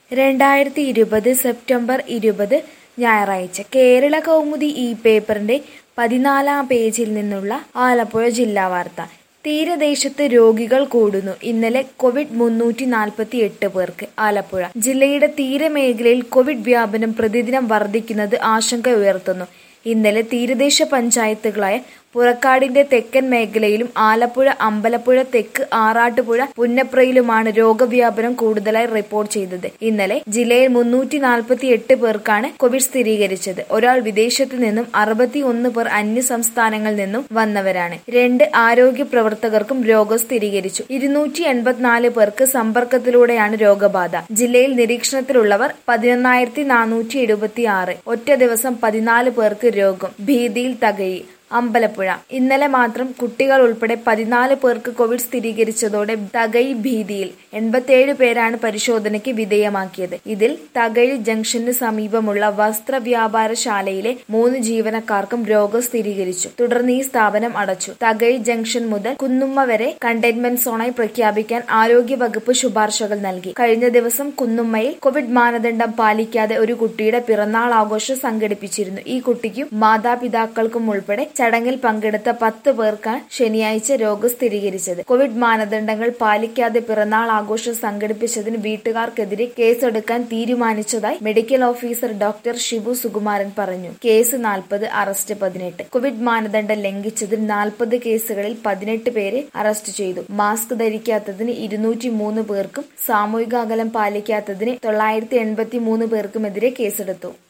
രണ്ടായിരത്തി ഇരുപത് സെപ്റ്റംബർ ഇരുപത് ഞായറാഴ്ച കേരള കൗമുദി ഈ പേപ്പറിന്റെ പതിനാലാം പേജിൽ നിന്നുള്ള ആലപ്പുഴ ജില്ലാ വാർത്ത തീരദേശത്ത് രോഗികൾ കൂടുന്നു ഇന്നലെ കോവിഡ് മുന്നൂറ്റി നാൽപ്പത്തി എട്ട് പേർക്ക് ആലപ്പുഴ ജില്ലയുടെ തീരമേഖലയിൽ കോവിഡ് വ്യാപനം പ്രതിദിനം വർദ്ധിക്കുന്നത് ആശങ്ക ഉയർത്തുന്നു ഇന്നലെ തീരദേശ പഞ്ചായത്തുകളായ പുറക്കാടിന്റെ തെക്കൻ മേഖലയിലും ആലപ്പുഴ അമ്പലപ്പുഴ തെക്ക് ആറാട്ടുപുഴ പുന്നപ്രയിലുമാണ് രോഗവ്യാപനം കൂടുതലായി റിപ്പോർട്ട് ചെയ്തത് ഇന്നലെ ജില്ലയിൽ മുന്നൂറ്റി നാൽപ്പത്തി എട്ട് പേർക്കാണ് കോവിഡ് സ്ഥിരീകരിച്ചത് ഒരാൾ വിദേശത്ത് നിന്നും അറുപത്തി ഒന്ന് പേർ അന്യ സംസ്ഥാനങ്ങളിൽ നിന്നും വന്നവരാണ് രണ്ട് ആരോഗ്യ പ്രവർത്തകർക്കും രോഗം സ്ഥിരീകരിച്ചു ഇരുന്നൂറ്റി എൺപത്തിനാല് പേർക്ക് സമ്പർക്കത്തിലൂടെയാണ് രോഗബാധ ജില്ലയിൽ നിരീക്ഷണത്തിലുള്ളവർ പതിനൊന്നായിരത്തി നാനൂറ്റി എഴുപത്തി ആറ് ഒറ്റ ദിവസം പതിനാല് പേർക്ക് രോഗം ഭീതിയിൽ തകഴി അമ്പലപ്പുഴ ഇന്നലെ മാത്രം കുട്ടികൾ ഉൾപ്പെടെ പതിനാല് പേർക്ക് കോവിഡ് സ്ഥിരീകരിച്ചതോടെ തകഴി ഭീതിയിൽ എൺപത്തിയേഴ് പേരാണ് പരിശോധനയ്ക്ക് വിധേയമാക്കിയത് ഇതിൽ തകഴി ജംഗ്ഷന് സമീപമുള്ള വസ്ത്ര വ്യാപാരശാലയിലെ മൂന്ന് ജീവനക്കാർക്കും രോഗം സ്ഥിരീകരിച്ചു തുടർന്ന് ഈ സ്ഥാപനം അടച്ചു തകഴി ജംഗ്ഷൻ മുതൽ കുന്നുമ്മ വരെ കണ്ടെയ്ൻമെന്റ് സോണായി പ്രഖ്യാപിക്കാൻ ആരോഗ്യ വകുപ്പ് ശുപാർശകൾ നൽകി കഴിഞ്ഞ ദിവസം കുന്നുമ്മയിൽ കോവിഡ് മാനദണ്ഡം പാലിക്കാതെ ഒരു കുട്ടിയുടെ പിറന്നാൾ ആഘോഷം സംഘടിപ്പിച്ചിരുന്നു ഈ കുട്ടിക്കും മാതാപിതാക്കൾക്കും ഉൾപ്പെടെ ചടങ്ങിൽ പങ്കെടുത്ത പത്ത് പേർക്കാണ് ശനിയാഴ്ച രോഗം സ്ഥിരീകരിച്ചത് കോവിഡ് മാനദണ്ഡങ്ങൾ പാലിക്കാതെ പിറന്നാൾ ആഘോഷം സംഘടിപ്പിച്ചതിന് വീട്ടുകാർക്കെതിരെ കേസെടുക്കാൻ തീരുമാനിച്ചതായി medical officer doctor Shibu Sukumaran പറഞ്ഞു കേസ് നാൽപ്പത് അറസ്റ്റ് പതിനെട്ട് കോവിഡ് മാനദണ്ഡം ലംഘിച്ചതിന് നാൽപ്പത് കേസുകളിൽ പതിനെട്ട് പേരെ അറസ്റ്റ് ചെയ്തു മാസ്ക് ധരിക്കാത്തതിന് ഇരുന്നൂറ്റി മൂന്ന് പേർക്കും സാമൂഹിക അകലം പാലിക്കാത്തതിന് തൊള്ളായിരത്തി എൺപത്തി മൂന്ന് പേർക്കുമെതിരെ കേസെടുത്തു